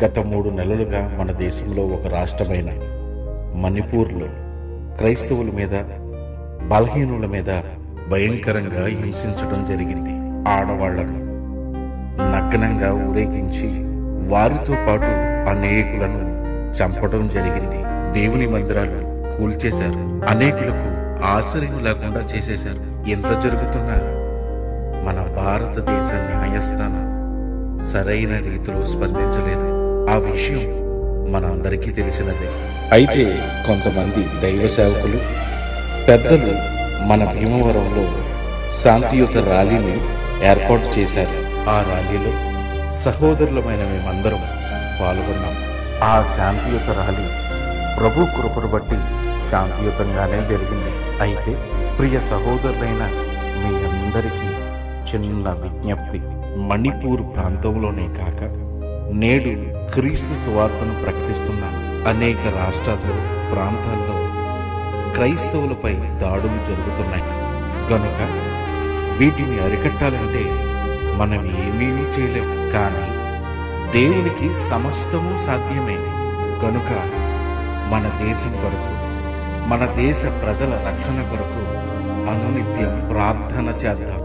గత మూడు నెలలుగా మన దేశంలో ఒక రాష్ట్రమైన మణిపూర్లో క్రైస్తవుల మీద బలహీనుల మీద భయంకరంగా హింసించడం జరిగింది ఆడవాళ్లను నగ్నంగా ఊరేగించి వారితో పాటు అనేకులను చంపడం జరిగింది దేవుని మందిరాలు కూల్చేశారు అనేకులకు ఆశ్రయం లేకుండా చేసేశారు ఎంత జరుగుతున్నా మన భారతదేశ న్యాయస్థానం సరైన రీతిలో స్పందించలేదు ఆ విషయం మన అందరికీ తెలిసినదే అయితే కొంతమంది దైవ సేవకులు పెద్దలు మన భీమవరంలో శాంతియుత ర్యాలీని ఏర్పాటు చేశారు ఆ ర్యాలీలో సహోదరులమైన మేమందరం పాల్గొన్నాం ఆ శాంతియుత ర్యాలీ ప్రభు కృపను బట్టి శాంతియుతంగానే జరిగింది అయితే ప్రియ సహోదరులైన మీ అందరికీ చిన్న విజ్ఞప్తి మణిపూర్ ప్రాంతంలోనే కాక నేడు క్రీస్తు సువార్తను ప్రకటిస్తున్న అనేక రాష్ట్రాల్లో ప్రాంతాల్లో క్రైస్తవులపై దాడులు జరుగుతున్నాయి గనుక వీటిని అరికట్టాలంటే మనం ఏమీ చేయలేం కానీ దేవునికి సమస్తము సాధ్యమే గనుక మన దేశం కొరకు మన దేశ ప్రజల రక్షణ కొరకు అనునిత్యం ప్రార్థన చేద్దాం